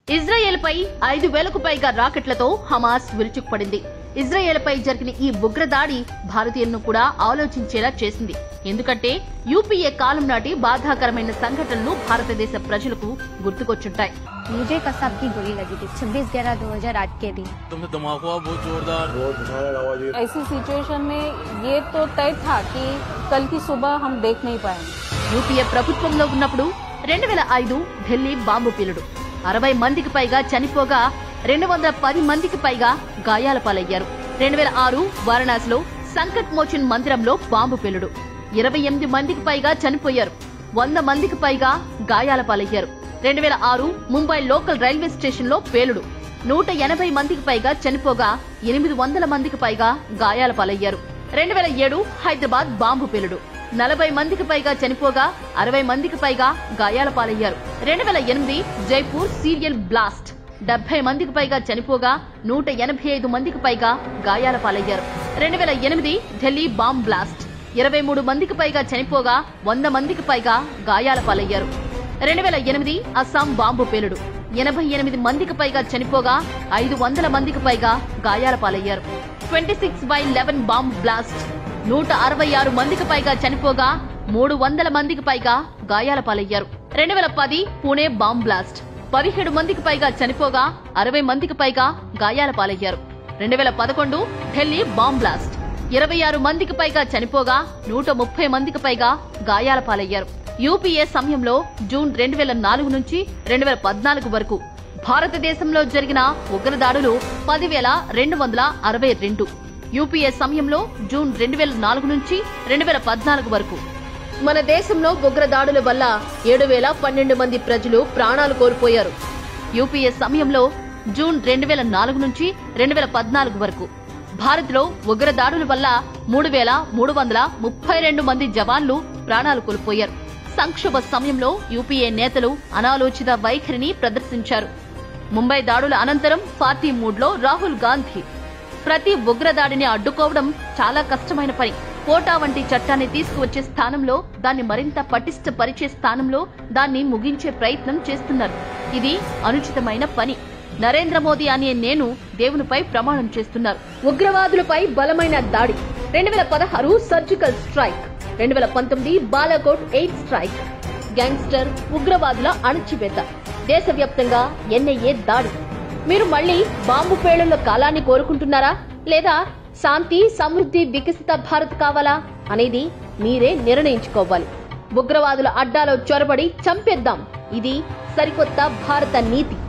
ఇజ్రాయెల్పై ఐదు వేలకు పైగా రాకెట్లతో హమాస్ విరుచుకుపడింది ఇజ్రాయెల్పై జరిగిన ఈ ఉగ్రదాడి భారతీయులను కూడా ఆలోచించేలా చేసింది ఎందుకంటే యూపీఏ కాలం నాటి బాధాకరమైన సంఘటనలు భారతదేశ ప్రజలకు గుర్తుకొచ్చుంటాయి मुझे कसाब की गोली लगी थी छब्बीस ग्यारह दो हजार आठ के दिन तुमने धमाका हुआ बहुत जोरदार बहुत भयानक आवाज आई ऐसी सिचुएशन में ये तो तय था कि कल की सुबह हम देख नहीं पाएंगे యూపీఏ ప్రభుత్వంలో ఉన్నప్పుడు రెండు వేల ఐదు ఢిల్లీ బాంబు పీలుడు అరవై మందికి పైగా చనిపోగా రెండు వందల పది మందికి పైగా గాయాల పాలయ్యారు రెండు వేల ఆరు వారణాసిలో సంకట్ మోచన్ మందిరంలో బాంబు పీలుడు ఇరవై ఎనిమిది మందికి పైగా చనిపోయారు వంద మందికి పైగా గాయాల పాలయ్యారు రెండు వేల ఆరు ముంబై లోకల్ రైల్వే స్టేషన్లో పేలుడు నూట ఎనభై మందికి పైగా చనిపోగా ఎనిమిది వందల మందికి పైగా గాయాల పాలయ్యారు రెండు వేల ఏడు హైదరాబాద్ బాంబు పేలుడు నలభై మందికి పైగా చనిపోగా అరవై మందికి పైగా గాయాల పాలయ్యారు రెండు వేల ఎనిమిది జైపూర్ సీరియల్ బ్లాస్ట్ డెబ్బై మందికి పైగా చనిపోగా నూట ఎనభై ఐదు మందికి పైగా గాయాల పాలయ్యారు రెండు వేల ఎనిమిది ఢిల్లీ బాంబ్ బ్లాస్ట్ ఇరవై మూడు మందికి పైగా చనిపోగా వంద మందికి పైగా గాయాల పాలయ్యారు రెండు వేల ఎనిమిది అస్సాం బాంబు పేలుడు ఎనభై ఎనిమిది మందికి పైగా చనిపోగా ఐదు వందల మందికి పైగా గాయాల పాలయ్యారు twenty six by eleven bomb blast నూట అరవై ఆరు మందికి పైగా చనిపోగా మూడు వందల మందికి పైగా గాయాల పాలయ్యారు రెండు వేల పది పూణే బాంబ్ బ్లాస్ట్ పదిహేడు మందికి పైగా చనిపోగా అరవై మందికి పైగా గాయాల పాలయ్యారు రెండు వేల పదకొండు ఢిల్లీ బాంబ్ బ్లాస్ట్ ఇరవై ఆరు మందికి పైగా చనిపోగా నూట ముప్పై మందికి పైగా గాయాల పాలయ్యారు యూపీఏ సమయంలో జూన్ రెండు వేల నాలుగు నుంచి రెండు వేల పద్నాలుగు వరకు భారతదేశంలో జరిగిన ఉగ్రదాడులు పదివేల రెండు వందల అరవై రెండు యూపీఏ సమయంలో జూన్ రెండు వేల నాలుగు నుంచి రెండు వేల పద్నాలుగు వరకు మన దేశంలో ఉగ్రదాడుల వల్ల ఏడు వేల పన్నెండు మంది ప్రజలు ప్రాణాలు కోల్పోయారు యూపీఏ సమయంలో జూన్ రెండు వేల నాలుగు నుంచి రెండు వేల పద్నాలుగు వరకు భారత్లో ఉగ్రదాడుల వల్ల మూడు వేల మూడు వందల ముప్పై రెండు మంది జవాన్లు ప్రాణాలు కోల్పోయారు సంక్షోభ సమయంలో యూపీఏ నేతలు అనాలోచిత వైఖరిని ప్రదర్శించారు ముంబై దాడుల అనంతరం పార్టీ మూడ్లో రాహుల్ గాంధీ ప్రతి ఉగ్రదాడిని అడ్డుకోవడం చాలా కష్టమైన పని కోటా వంటి చట్టాన్ని తీసుకువచ్చే స్థానంలో దాన్ని మరింత పటిష్టపరిచే స్థానంలో దాన్ని ముగించే ప్రయత్నం చేస్తున్నారు ఇది అనుచితమైన పని నరేంద్ర మోదీ అనే నేను దేవునిపై ప్రమాణం చేస్తున్నారు ఉగ్రవాదులపై బలమైన దాడి రెండు వేల పదహారు సర్జికల్ స్ట్రైక్ రెండు వేల పంతొమ్మిది బాలాకోట్ ఎయిట్ స్ట్రైక్ గ్యాంగ్స్టర్ ఉగ్రవాదుల అణచివేత దేశవ్యాప్తంగా ఎన్ఐఏ దాడి మీరు మళ్ళీ బాంబు పేలుళ్ల కాలాన్ని కోరుకుంటున్నారా లేదా శాంతి సమృద్ధి వికసిత భారత్ కావాలా అనేది మీరే నిర్ణయించుకోవాలి ఉగ్రవాదుల అడ్డాలో చొరబడి చంపేద్దాం ఇది సరికొత్త భారత నీతి